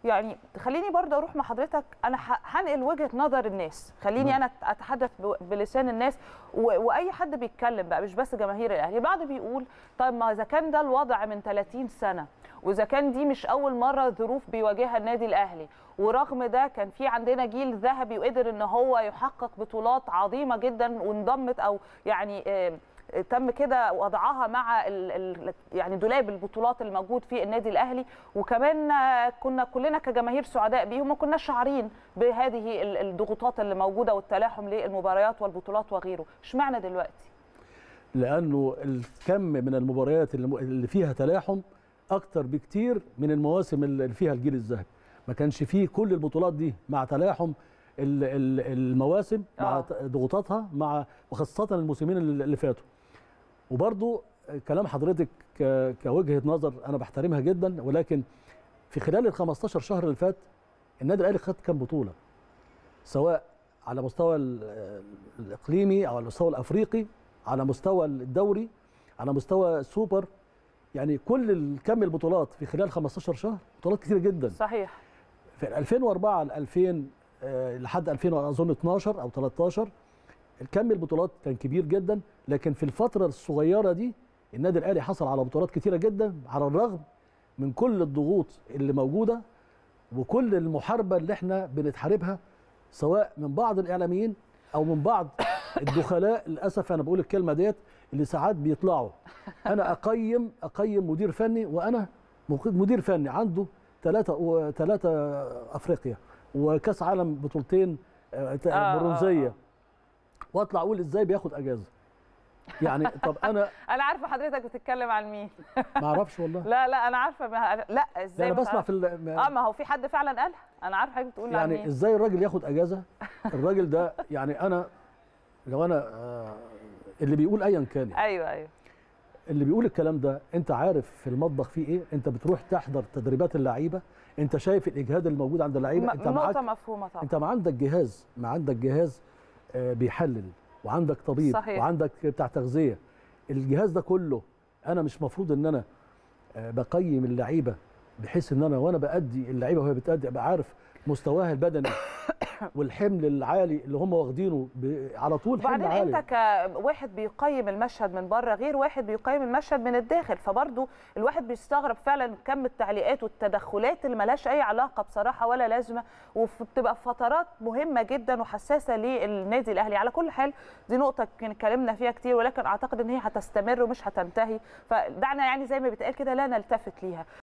يعني خليني برضه اروح مع حضرتك انا ه- هنقل وجهه نظر الناس خليني انا اتحدث ب- بلسان الناس و- واي حد بيتكلم بقى مش بس جماهير الاهلي بعض بيقول طيب ما اذا كان ده الوضع من 30 سنه واذا كان دي مش اول مره ظروف بيواجهها النادي الاهلي ورغم ده كان في عندنا جيل ذهبي وقدر ان هو يحقق بطولات عظيمه جدا وانضمت او يعني آه، تم كده وضعها مع ال ال يعني دولاب البطولات الموجود في النادي الاهلي وكمان آه، كنا كلنا كجماهير سعداء بيه وما كناش شعارين بهذه ال- الضغوطات اللي موجوده والتلاحم للمباريات والبطولات وغيره اشمعنى دلوقتي لانه الكم من المباريات اللي اللي فيها تلاحم اكتر بكتير من المواسم اللي فيها الجيل الذهبي ما كانش فيه كل البطولات دي مع تلاحم ال- ال- المواسم مع آه. ت- ضغوطاتها مع وخاصه الموسمين اللي اللي فاتوا وبرضو كلام حضرتك ك- كوجهه نظر انا بحترمها جدا ولكن في خلال ال 15 شهر اللي فات النادي الاهلي خد كام بطوله سواء على مستوى ال- الاقليمي او على المستوى الافريقي على مستوى الدوري على مستوى السوبر يعني كل الكم البطولات في خلال 15 شهر بطولات كتير جدا صحيح في 2004 ل 2000 آه، لحد 2000 اظن 12 او 13 الكم البطولات كان كبير جدا لكن في الفتره الصغيره دي النادي الاهلي حصل على بطولات كتيره جدا على الرغم من كل الضغوط اللي موجوده وكل المحاربه اللي احنا بنتحاربها سواء من بعض الاعلاميين او من بعض الدخلاء للاسف انا بقول الكلمه ديت اللي ساعات بيطلعوا انا اقيم اقيم مدير فني وانا مدير فني عنده ثلاثه ثلاثه افريقيا وكاس عالم بطولتين آه، آه، آه، برونزيه آه. واطلع اقول ازاي بياخد اجازه يعني طب انا انا عارفه حضرتك بتتكلم عن مين ما اعرفش والله لا لا انا عارفه ما لا لا ازاي انا ما بسمع تعرف- في ال- اه ما هو في حد فعلا قالها انا عارفه حضرتك بتقول عن يعني مين ازاي الراجل ياخد اجازه الراجل ده يعني انا لو انا آه، اللي بيقول ايا كان يعني. ايوه ايوه اللي بيقول الكلام ده انت عارف في المطبخ فيه ايه انت بتروح تحضر تدريبات اللعيبه انت شايف الاجهاد اللي موجود عند اللعيبه انت م- معاك نقطه مفهومه طبعا انت ما عندك جهاز ما عندك جهاز آه، بيحلل وعندك طبيب صحيح. وعندك بتاع تغذيه الجهاز ده كله انا مش مفروض ان انا آه، بقيم اللعيبه بحيث ان انا وانا بادي اللعيبه وهي بتادي ابقى عارف مستواها البدني والحمل العالي اللي هم واخدينه ب- على طول حمل وبعدين عالي انت كواحد بيقيم المشهد من بره غير واحد بيقيم المشهد من الداخل فبرضه الواحد بيستغرب فعلا كم التعليقات والتدخلات اللي ملهاش اي علاقه بصراحه ولا لازمه وبتبقى فترات مهمه جدا وحساسه للنادي الاهلي على كل حال دي نقطه كان اتكلمنا فيها كتير ولكن اعتقد ان هي هتستمر ومش هتنتهي فدعنا يعني زي ما بيتقال كده لا نلتفت ليها